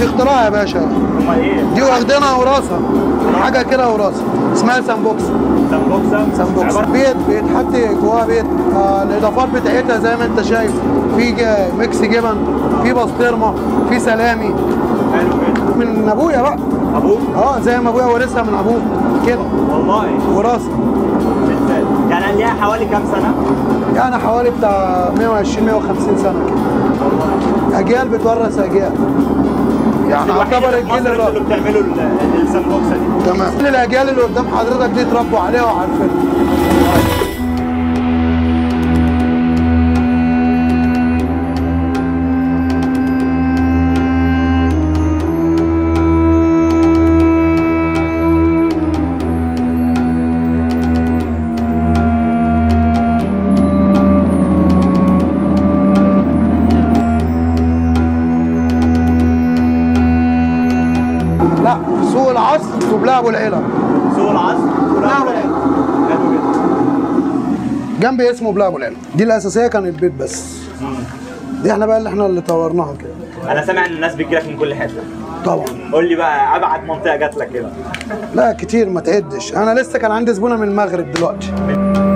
مش اختراع يا باشا امال ايه؟ دي واخدينها وراثه حاجه كده وراثه اسمها سامبوكس سامبوكسه سامبوكس عبارة- بيت بيتحط جواها بيت آه الاضافات بتاعتها زي ما انت شايف في جا- ميكس جبن في بسطرمه في سلامي حلو كده من ابويا بقى ابوك اه زي ما ابويا ورثها من ابوه كده والله وراثه بالذات. يعني ليها حوالي كام سنه؟ يعني حوالي بتاع 120 150 سنه كده والله اجيال بتورث اجيال يعني اعتبر الجيل اللي الرابع بتعملوا ال- السامبوكسه دي تمام كل الاجيال اللي قدام حضرتك دي اتربوا عليها وعارفينها لا سوق العصر وبلع ابو العيله سوق العصر بلع ابو العيله حلو جدا جنبي اسمه بلع ابو العيله دي الاساسيه كانت بيت بس دي احنا بقى اللي احنا اللي طورناها كده انا سامع ان الناس بتجيلك من كل حته طبعا قول لي بقى ابعد منطقه جات لك كده لا كتير ما تعدش انا لسه كان عندي زبونه من المغرب دلوقتي